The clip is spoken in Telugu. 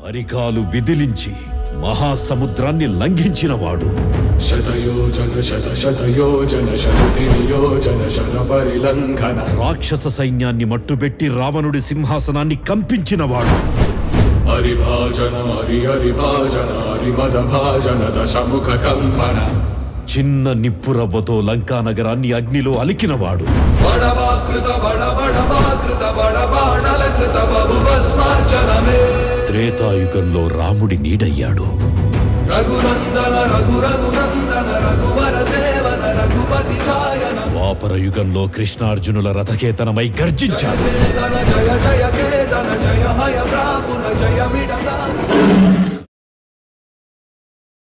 అరికాలు విదిలించి మహాసముద్రాన్ని లంఘించినవాడు శతయోజన శత శతయోజన శతయోజన శత పరిలంఘన రాక్షస సైన్యాన్ని మట్టుబెట్టి రావణుడి సింహాసనాన్ని కంపించినవాడు హరిభాజన హరి హరిభాజన హరిమద భాజన దశముఖ కంపన చిన్న నిప్పురవ్వతో లంకా నగరాన్ని అగ్నిలో అలికినవాడు బడవాకృత బడ బడవాకృత బడబాణల కృత బహుభస్మార్చనమే త్రేతాయుగంలో రాముడి నీడయ్యాడు రఘునందన రఘు రఘునందన రఘువర సేవన రఘుపతి ఛాయన ద్వాపర యుగంలో కృష్ణార్జునుల రథకేతనమై గర్జించాడు కేతన జయ జయ కేతన జయ హయ ప్రాపున జయ మిడగా